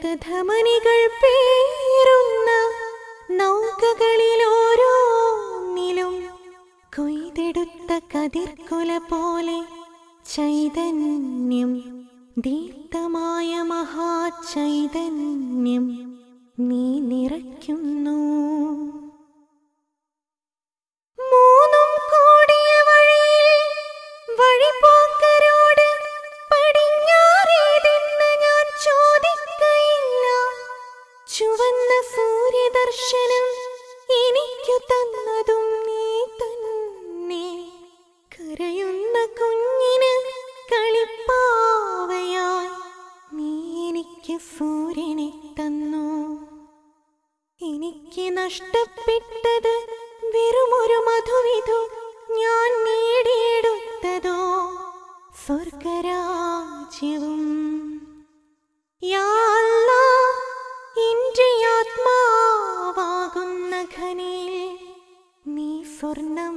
രഥമണികൾ പേറുന്ന നൗകകളിൽ ഓരോന്നിലും കൊയ്തെടുത്ത കതിർക്കൊല പോലെ ചൈതന്യം ദീപ്തമായ മഹാചൈതന്യം നീ നിറയ്ക്കുന്നു മൂന്നും കൂടിയ വഴിയിൽ വഴിപോക്കരോട് പടിഞ്ഞാറേതെന്ന് ഞാൻ ചോദിക്കയില്ല ചുവന്ന സൂര്യദർശനം എനിക്കു തന്നതും നീ തന്നെ കരയുന്ന കുഞ്ഞിന് കളിപ്പാവയായി നീ എനിക്ക് സൂര്യനെ തന്നു എനിക്ക് നഷ്ടപ്പെട്ടത് വെറുമൊരു മധുവിധു ഞാൻ നേടിയെടുത്തതോ സ്വർഗരാജ്യവും യാ അല്ലാ, എന്റെ ആത്മാവാകുന്ന ഖനിയിൽ നീ സ്വർണം